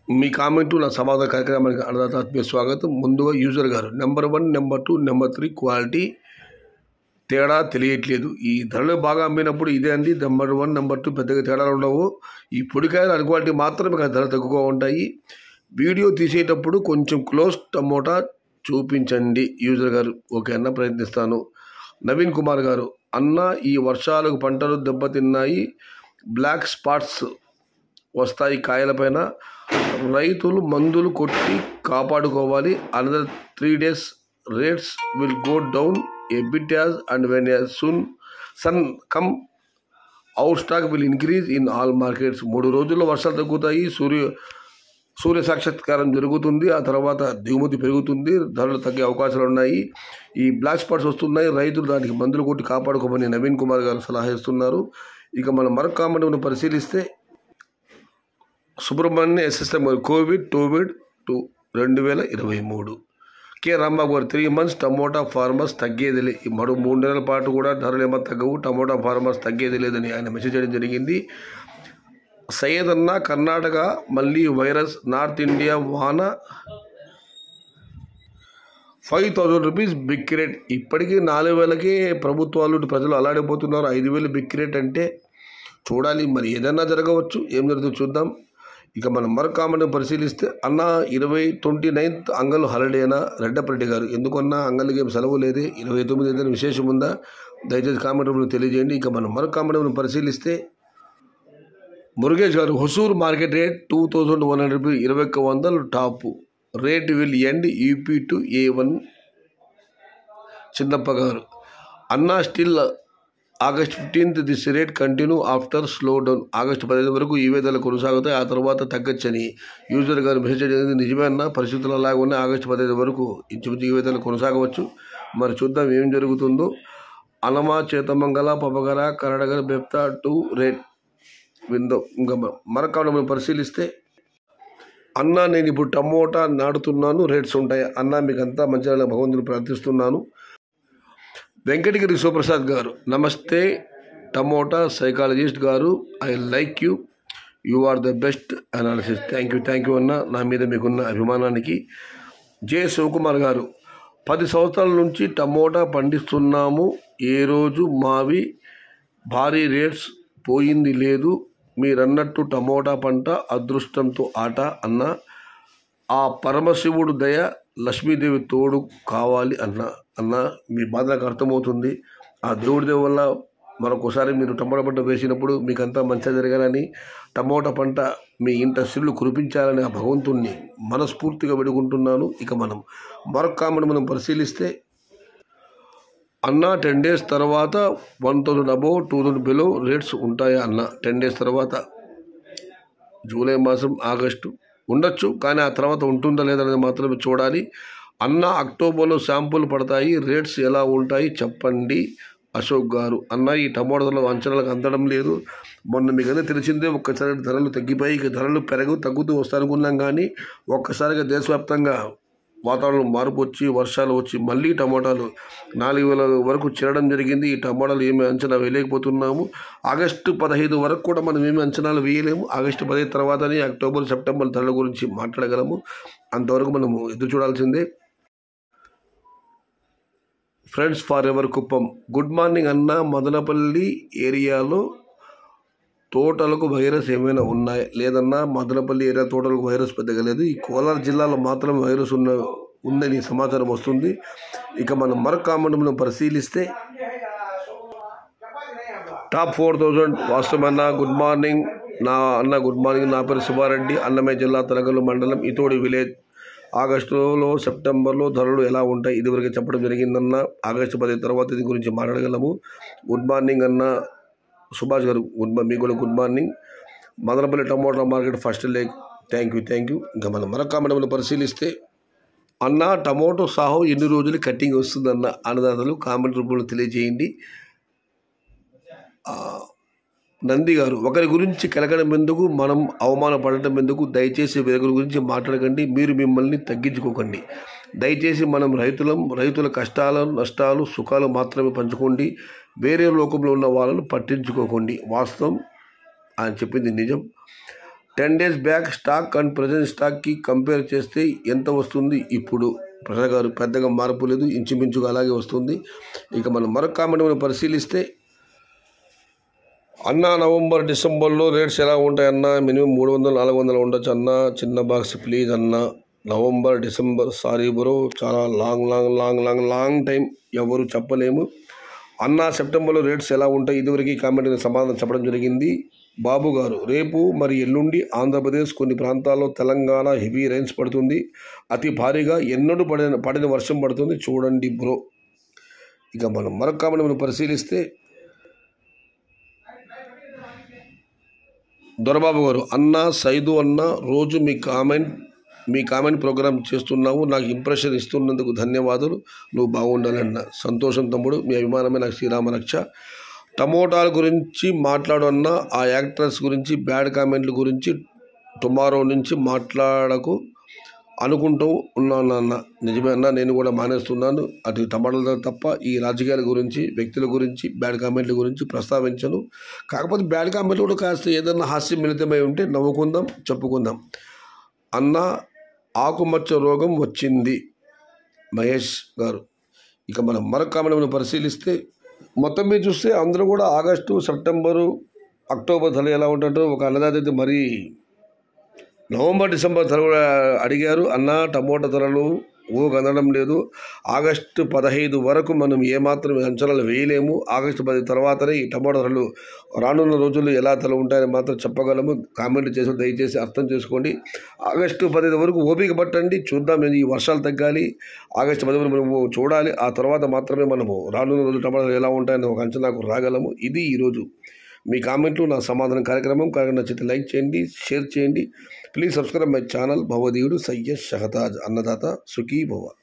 మీ కామెంటు నా సమాధాన కార్యక్రమానికి అన్నదాత్మీయ స్వాగతం ముందుగా యూజర్ గారు number one number two number three quality తేడా తెలియట్లేదు ఈ ధరలు బాగా అమ్మినప్పుడు ఇదే అండి నెంబర్ వన్ నెంబర్ టూ పెద్దగా తేడాలు ఉండవు ఈ పొడికాయలు అన్ క్వాలిటీ మాత్రమే కాదు ధర తక్కువగా ఉంటాయి వీడియో తీసేటప్పుడు కొంచెం క్లోజ్ టమోటా చూపించండి యూజర్ గారు ఓకే అన్న ప్రయత్నిస్తాను నవీన్ కుమార్ గారు అన్న ఈ వర్షాలకు పంటలు దెబ్బతిన్నాయి బ్లాక్ స్పాట్స్ వస్తాయి కాయలపైన రైతులు మందులు కొట్టి కాపాడుకోవాలి another three days rates will go down a bit as and when soon sun come out stock will increase in all markets మూడు రోజుల్లో వర్షాలు తగ్గుతాయి సూర్య సూర్య సాక్షాత్కారం జరుగుతుంది ఆ తర్వాత దిగుమతి పెరుగుతుంది ధరలు తగ్గే అవకాశాలు ఉన్నాయి ఈ బ్లాక్ స్పాట్స్ వస్తున్నాయి రైతులు దానికి మందులు కొట్టి కాపాడుకోమని నవీన్ కుమార్ గారు సలహా ఇస్తున్నారు ఇక మనం మరొక కామెంట్ను పరిశీలిస్తే సుబ్రహ్మణ్య ఎస్ఎస్ఎం గారు కోవిడ్ టోవిడ్ టూ రెండు వేల ఇరవై మూడు కె రాంబాబు గారు త్రీ మంత్స్ టమోటా ఫార్మర్స్ తగ్గేది ఈ మరో మూడు నెలల పాటు కూడా ధరలు ఏమో తగ్గవు టమోటా ఫార్మర్స్ తగ్గేది లేదని ఆయన మెసేజ్ చేయడం జరిగింది సయ్యద్ అన్న కర్ణాటక మళ్ళీ వైరస్ నార్త్ ఇండియా వాన five thousand rupees big rate ఇప్పటికీ నాలుగు వేలకే ప్రభుత్వాలు ప్రజలు అలాడిపోతున్నారు ఐదు వేలు బిగ్ రేట్ అంటే చూడాలి మరి ఏదన్నా జరగవచ్చు ఏం జరుగుతుందో చూద్దాం ఇక మనం మరొక కామెంట్ పరిశీలిస్తే అన్న ఇరవై ట్వంటీ నైన్త్ అంగల్ హాలిడేనా రెడ్డపరెడ్డి గారు ఎందుకన్నా అంగల్కి ఏం సెలవు లేదే ఇరవై తొమ్మిది ఏదైనా విశేషం ఉందా దయచేసి కామెంట్ రూపంలో తెలియజేయండి ఇక మనం మరొక కామెంట్ పరిశీలిస్తే మురుగేష్ గారు Hosur market rate two thousand one hundred rupees ఇరవై ఒక్క వందలు top rate will end up to a one Chinnappa గారు అన్నా still August fifteenth this rate continue after slow down August పదిహేను వరకు ఈ వేదనలు కొనసాగుతాయి ఆ తర్వాత తగ్గచ్చని యూజర్ గారు మెసేజ్ చేసింది నిజమే అన్న పరిస్థితులు అలాగే ఉన్నాయి ఆగస్టు పదిహేను వరకు ఇంచుమించు ఈ వేదనలు కొనసాగవచ్చు మరి చూద్దాం ఏం జరుగుతుందో అనమా చేతమంగళ పపగర కరడగర బెప్తా టు రేట్ విందో ఇంకా మరొక మనం పరిశీలిస్తే అన్న నేను ఇప్పుడు టమోటా నాటుతున్నాను రేట్స్ ఉంటాయి అన్న మీకు అంతా మంచిగా భగవంతుని ప్రార్థిస్తున్నాను వెంకటగిరి శివప్రసాద్ గారు నమస్తే టమోటా సైకాలజిస్ట్ గారు I like you you are the best analysis thank you thank you అన్న నా మీద మీకున్న అభిమానానికి జే శివకుమార్ గారు పది సంవత్సరాల నుంచి టమోటా పండిస్తున్నాము ఏ రోజు మావి భారీ రేట్స్ పోయింది లేదు మీరన్నట్టు టమోటా పంట అదృష్టంతో ఆట అన్న ఆ పరమశివుడు దయ లక్ష్మీదేవి తోడు కావాలి అన్న అన్న మీ బాధ నాకు అర్థమవుతుంది ఆ దేవుడి దయ వల్ల మరొకసారి మీరు టమోటా పంట వేసినప్పుడు మీకంతా మంచిగా జరగాలని టమోటా పంట మీ ఇంట సిల్లు కురిపించాలని ఆ భగవంతుణ్ణి మనస్ఫూర్తిగా వేడుకుంటున్నాను ఇక మనం మరొక కామెంట్ మనం పరిశీలిస్తే అన్న టెన్ డేస్ తర్వాత one thousand above two thousand below rates ఉంటాయా అన్న టెన్ డేస్ తర్వాత జూలై మాసం ఆగస్టు ఉండొచ్చు కానీ ఆ తర్వాత ఉంటుందా లేదా అనేది మాత్రమే చూడాలి అన్న అక్టోబర్లో శాంపుల్ పడతాయి రేట్స్ ఎలా ఉంటాయి చెప్పండి అశోక్ గారు అన్న ఈ టమాటాలో అంచనాలకు అందడం లేదు మొన్న మీకు అదే తెలిసిందే ఒక్కసారి ధరలు తగ్గిపోయి ఇక ధరలు పెరగు తగ్గుతూ వస్తానుకున్నాం కానీ ఒక్కసారిగా దేశవ్యాప్తంగా వాతావరణం మార్పు వచ్చి వర్షాలు వచ్చి మళ్ళీ టమాటాలు నాలుగు వేల వరకు చేరడం జరిగింది ఈ టమాటాలు ఏమి అంచనా వేయలేకపోతున్నాము ఆగస్టు పదహైదు వరకు కూడా మనం ఏమి అంచనాలు వేయలేము ఆగస్టు పదహైదు తర్వాతనే అక్టోబర్ సెప్టెంబర్ ధరల గురించి మాట్లాడగలము అంతవరకు మనము ఎదురు చూడాల్సిందే friends for ever Kuppam good morning అన్న మదనపల్లి ఏరియాలో తోటలకు వైరస్ ఏమైనా ఉన్నాయా లేదన్నా మదనపల్లి ఏరియా తోటలకు వైరస్ పెద్దగా లేదు ఈ కోలార్ జిల్లాలో మాత్రం వైరస్ ఉన్న ఉందని సమాచారం వస్తుంది ఇక మనం మరొక కామెంట్ మనం పరిశీలిస్తే టాప్ ఫోర్ థౌజండ్ వాస్తవన్న గుడ్ మార్నింగ్ నా అన్న గుడ్ మార్నింగ్ నా పేరు సుబ్బారెడ్డి అన్నమయ్య జిల్లా తలగల్లు మండలం ఇతోడి విలేజ్ ఆగస్టులో సెప్టెంబర్లో ధరలు ఎలా ఉంటాయి ఇదివరకు చెప్పడం జరిగిందన్న ఆగస్టు పది తర్వాత దీని గురించి మాట్లాడగలము గుడ్ మార్నింగ్ అన్న సుభాష్ గారు గుడ్ మా మీకు కూడా good morning Madanapalle tomato market first like thank you thank you ఇంకా మనం మరొక కామెంట్ పరిశీలిస్తే అన్న టమోటో సాహో ఎన్ని రోజులు కట్టింగ్ వస్తుందన్న అన్నదాతలు కామెంట్ రూపంలో తెలియజేయండి ఆ, నంది గారు ఒకరి గురించి కలగడం ఎందుకు మనం అవమానపడటం ఎందుకు దయచేసి వేరొకరి గురించి మాట్లాడకండి మీరు మిమ్మల్ని తగ్గించుకోకండి దయచేసి మనం రైతులం రైతుల కష్టాలు నష్టాలు సుఖాలు మాత్రమే పంచుకోండి వేరే లోకంలో ఉన్న వాళ్ళను పట్టించుకోకండి వాస్తవం ఆయన చెప్పింది నిజం ten days back stock and present స్టాక్కి కంపేర్ చేస్తే ఎంత వస్తుంది ఇప్పుడు ప్రసాద్ గారు పెద్దగా మార్పు లేదు ఇంచుమించుగా అలాగే వస్తుంది ఇక మనం మరొక కామెంట్ మనం పరిశీలిస్తే అన్న నవంబర్ డిసెంబర్లో రేట్స్ ఎలా ఉంటాయన్న మినిమం మూడు వందలు నాలుగు వందలు ఉండొచ్చు అన్న చిన్న బాక్స్ ప్లీజ్ అన్న నవంబర్ డిసెంబర్ సారీ బ్రో చాలా long long long long long time ఎవరు చెప్పలేము అన్న సెప్టెంబర్లో రేట్స్ ఎలా ఉంటాయి ఇదివరకు ఈ కామెంట్ సమాధానం చెప్పడం జరిగింది బాబు గారు రేపు మరి ఎల్లుండి ఆంధ్రప్రదేశ్ కొన్ని ప్రాంతాల్లో తెలంగాణ హెవీ రైన్స్ పడుతుంది అతి భారీగా ఎన్నడూ పడిన పడిన వర్షం పడుతుంది చూడండి బ్రో ఇక మనం మరొక కామెంట్ మనం పరిశీలిస్తే దొరబాబు గారు అన్న సైదు అన్న రోజు మీ కామెంట్ మీ కామెంట్ ప్రోగ్రామ్ చేస్తున్నావు నాకు ఇంప్రెషన్ ఇస్తున్నందుకు ధన్యవాదాలు నువ్వు బాగుండాలన్న సంతోషం తమ్ముడు మీ అభిమానమే నాకు శ్రీరామ రక్ష టమోటాల గురించి మాట్లాడు అన్న ఆ యాక్టర్స్ గురించి బ్యాడ్ కామెంట్ల గురించి టుమారో నుంచి మాట్లాడకు అనుకుంటూ ఉన్నాను అన్న నిజమే అన్న నేను కూడా మానేస్తున్నాను అటు టమాటాల తప్ప ఈ రాజకీయాల గురించి వ్యక్తుల గురించి బ్యాడ్ కామెంట్ల గురించి ప్రస్తావించను కాకపోతే బ్యాడ్ కామెంట్లు కూడా కాస్త ఏదన్నా హాస్యం మిళితమై ఉంటే నవ్వుకుందాం చెప్పుకుందాం అన్న ఆకుమచ్చ రోగం వచ్చింది మహేష్ గారు ఇక మనం మరొక కామెంట్ మనం పరిశీలిస్తే మొత్తం మీద చూస్తే అందరూ కూడా ఆగస్టు సెప్టెంబరు అక్టోబర్ ధరలు ఎలా ఉంటుంటారో ఒక అన్నదాత అయితే మరీ నవంబర్ డిసెంబర్ ధర కూడా అడిగారు అన్న టమోటా ధరలు ఊ అందడం లేదు ఆగస్టు పదహైదు వరకు మనం ఏమాత్రం అంచనాలు వేయలేము ఆగస్టు పది తర్వాతనే ఈ టమోటా ధరలు రానున్న రోజుల్లో ఎలా ధరలు ఉంటాయని మాత్రం చెప్పగలము కామెంట్ చేసి దయచేసి అర్థం చేసుకోండి ఆగస్టు పదిహేను వరకు ఓపిక పట్టండి చూద్దాం ఈ వర్షాలు తగ్గాలి ఆగస్టు పది వరకు మనము చూడాలి ఆ తర్వాత మాత్రమే మనము రానున్న రోజులు టమాటా ధరలు ఎలా ఉంటాయని ఒక అంచనాకు రాగలము ఇది ఈరోజు మీ కామెంట్లు నా సమాధానం కార్యక్రమం కార్యక్రమం నచ్చితే లైక్ చేయండి షేర్ చేయండి ప్లీజ్ సబ్స్క్రైబ్ మై ఛానల్ భవదీయుడు సయ్యద్ షహతాజ్ అన్నదాత సుఖీ భవ